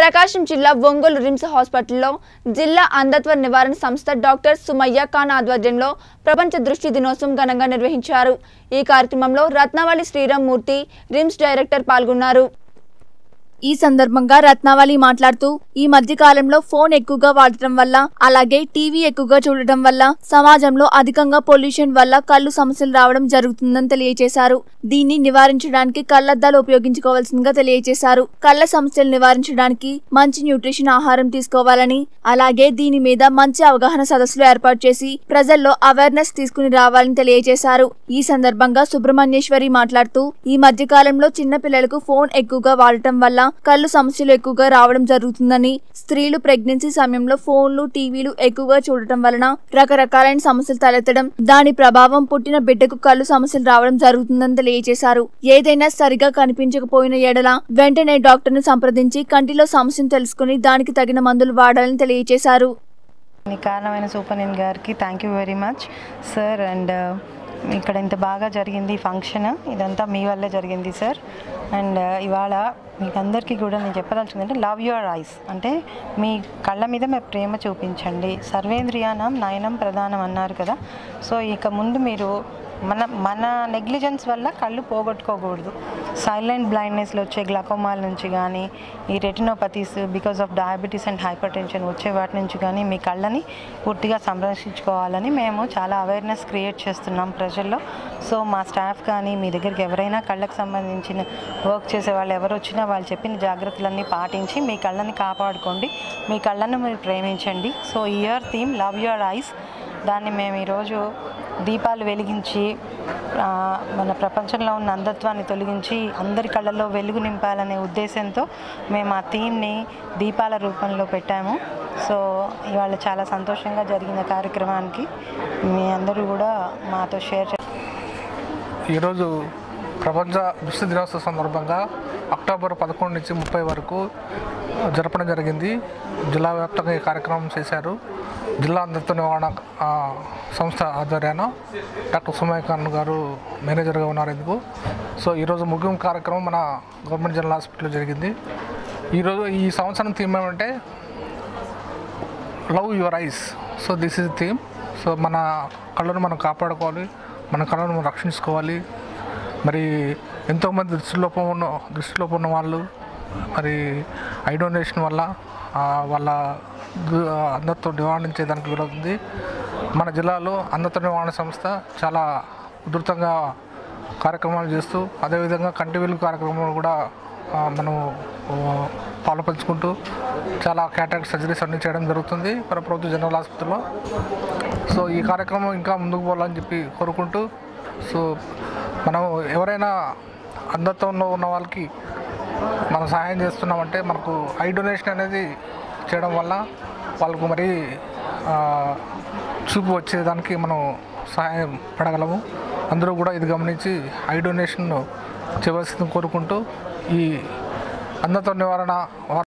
ప్రకాశం జిల్లా ఒంగోలు రిమ్స్ హాస్పిటల్లో జిల్లా అంధత్వ నివారణ సంస్థ డాక్టర్ సుమయ్య ఖాన్ ఆధ్వర్యంలో ప్రపంచ దృష్టి దినోత్సవం ఘనంగా నిర్వహించారు ఈ కార్యక్రమంలో రత్నవళి శ్రీరామ్ మూర్తి రిమ్స్ డైరెక్టర్ పాల్గొన్నారు ఈ సందర్భంగా రత్నావళి మాట్లాడుతూ ఈ మధ్య కాలంలో ఫోన్ ఎక్కువగా వాడటం వల్ల అలాగే టీవీ ఎక్కువగా చూడటం వల్ల సమాజంలో అధికంగా పొల్యూషన్ వల్ల కళ్ళు సమస్యలు రావడం జరుగుతుందని తెలియజేశారు దీన్ని నివారించడానికి కళ్లద్దాలు ఉపయోగించుకోవాల్సిందిగా తెలియజేశారు కళ్ళ సమస్యలు నివారించడానికి మంచి న్యూట్రిషన్ ఆహారం తీసుకోవాలని అలాగే దీని మీద మంచి అవగాహన సదస్సులు ఏర్పాటు చేసి ప్రజల్లో అవేర్నెస్ తీసుకుని రావాలని తెలియజేశారు ఈ సందర్భంగా సుబ్రహ్మణ్యేశ్వరి మాట్లాడుతూ ఈ మధ్య కాలంలో చిన్న పిల్లలకు ఫోన్ ఎక్కువగా వాడటం వల్ల కళ్ళు సమస్యలు ఎక్కువగా రావడం జరుగుతుందని స్త్రీలు ప్రెగ్నెన్సీ సమయంలో ఫోన్లు టీవీలు ఎక్కువగా చూడటం వలన రకరకాలైన సమస్యలు తలెత్తడం దాని ప్రభావం పుట్టిన బిడ్డకు కళ్ళు సమస్యలు రావడం జరుగుతుందని తెలియజేశారు ఏదైనా సరిగా కనిపించకపోయిన ఎడల వెంటనే డాక్టర్ను సంప్రదించి కంటిలో సమస్యను తెలుసుకుని దానికి తగిన మందులు వాడాలని తెలియజేశారు దీనికి కారణమైన సూపర్నెంట్ గారికి thank you very much sir and ఇక్కడ ఇంత బాగా జరిగింది ఫంక్షన్ ఇదంతా మీ వల్లే జరిగింది సార్ అండ్ ఇవాళ మీకు అందరికీ కూడా నేను చెప్పదలుచుకుంది అంటే లవ్ యువర్ ఐస్ అంటే మీ కళ్ళ మీద మీ ప్రేమ చూపించండి సర్వేంద్రియానం నయనం ప్రధానం అన్నారు కదా సో ఇక ముందు మీరు మన మన నెగ్లిజెన్స్ వల్ల కళ్ళు పోగొట్టుకోకూడదు సైలెంట్ బ్లైండ్నెస్లో వచ్చే గ్లకోమాల నుంచి కానీ ఈ retinopathies because of diabetes and hypertension వచ్చే వాటి నుంచి కానీ మీ కళ్ళని పూర్తిగా సంరక్షించుకోవాలని మేము చాలా అవేర్నెస్ క్రియేట్ చేస్తున్నాం ప్రజల్లో సో మా స్టాఫ్ కానీ మీ దగ్గరికి ఎవరైనా కళ్ళకు సంబంధించిన వర్క్ చేసే వాళ్ళు ఎవరు వచ్చినా వాళ్ళు చెప్పిన జాగ్రత్తలన్నీ పాటించి మీ కళ్ళని కాపాడుకోండి మీ కళ్ళను మీరు ప్రేమించండి so year theme love your eyes దాన్ని మేము ఈరోజు దీపాలు వెలిగించి ఆ, మన ప్రపంచంలో ఉన్న అంధత్వాన్ని తొలగించి అందరి కళ్ళల్లో వెలుగు నింపాలనే ఉద్దేశంతో మేము ఆ థీమ్ని దీపాల రూపంలో పెట్టాము సో ఇవాళ చాలా సంతోషంగా జరిగిన కార్యక్రమానికి మీ అందరూ కూడా మాతో షేర్ చే ఈరోజు ప్రపంచ దృష్టి దినోత్సవ సందర్భంగా అక్టోబర్ పదకొండు నుంచి ముప్పై వరకు జరపడం జరిగింది జిల్లా వ్యాప్తంగా ఈ కార్యక్రమం చేశారు జిల్లా అంధత్వ నివారణ ఆ, సంస్థ ఆధ్వర్యాన డాక్టర్ సుమయ్య ఖాన్ గారు మేనేజర్గా ఉన్నారు ఎందుకు సో ఈరోజు ముగింపు కార్యక్రమం మన గవర్నమెంట్ జనరల్ హాస్పిటల్లో జరిగింది ఈరోజు ఈ సంవత్సరం థీమ్ ఏమంటే love your eyes so this is theme so మన కళ్ళను మనం కాపాడుకోవాలి మన కళ్ళను మనం రక్షించుకోవాలి మరి ఎంతోమంది దృష్టిలోపం ఉన్న దృష్టిలోపం ఉన్న వాళ్ళు మరి ఐ డొనేషన్ వల్ల ఆ, వాళ్ళ దు- అందరితో నివారించేదానికి వీలవుతుంది మన జిల్లాలో అందరితో నివారణ సంస్థ చాలా ఉధృతంగా కార్యక్రమాలు చేస్తూ అదేవిధంగా కంటి వెలుగు కార్యక్రమాలు కూడా ఆ, మనం ఆ, పాలుపంచుకుంటూ చాలా క్యాటరాక్ట్ సర్జరీస్ అన్ని చేయడం జరుగుతుంది మన ప్రభుత్వ జనరల్ ఆసుపత్రిలో సో ఈ కార్యక్రమం ఇంకా ముందుకు పోవాలని చెప్పి కోరుకుంటూ సో మనం ఎవరైనా అంధత్వంలో ఉన్న వాళ్ళకి మనం సహాయం చేస్తున్నామంటే మనకు ఐ డొనేషన్ అనేది చేయడం వల్ల వాళ్ళకు మరి ఆ, చూపు వచ్చేదానికి మనం సహాయం పడగలము అందరూ కూడా ఇది గమనించి ఐ డొనేషన్ చేయవలసింది కోరుకుంటూ ఈ అంధత్వ నివారణ